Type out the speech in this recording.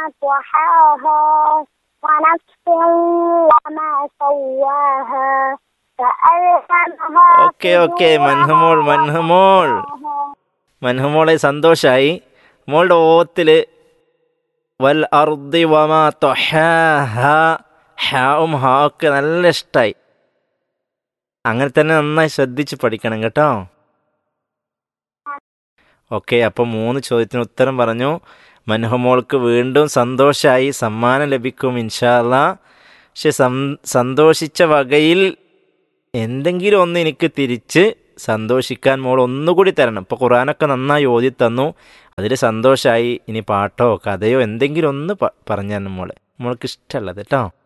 طحاها ونفس وما سواها فألهمها okay okay മൻഹമോൾ മൻഹമോൾ മൻഹമോളെ സന്തോഷായി മോളുടെ ഓത്തില് വൽ അർദി വമാ തൊഹാഹ ഹാവും ഹാ ഒക്കെ നല്ല ഇഷ്ടായി അങ്ങനെ തന്നെ നന്നായി ശ്രദ്ധിച്ച് പഠിക്കണം കേട്ടോ ഓക്കെ അപ്പം മൂന്ന് ചോദ്യത്തിന് ഉത്തരം പറഞ്ഞു മൻഹമോൾക്ക് വീണ്ടും സന്തോഷമായി സമ്മാനം ലഭിക്കും ഇൻഷാല്ല പക്ഷെ സം സന്തോഷിച്ച വകയിൽ എന്തെങ്കിലും ഒന്ന് എനിക്ക് തിരിച്ച് സന്തോഷിക്കാൻ മോൾ ഒന്നുകൂടി തരണം ഇപ്പോൾ ഖുറാനൊക്കെ നന്നായി ഓതി തന്നു അതിൽ സന്തോഷമായി ഇനി പാട്ടോ കഥയോ എന്തെങ്കിലും ഒന്ന് പ- പറഞ്ഞു തരണം മോളെ മോൾക്ക് ഇഷ്ടമല്ലത് കേട്ടോ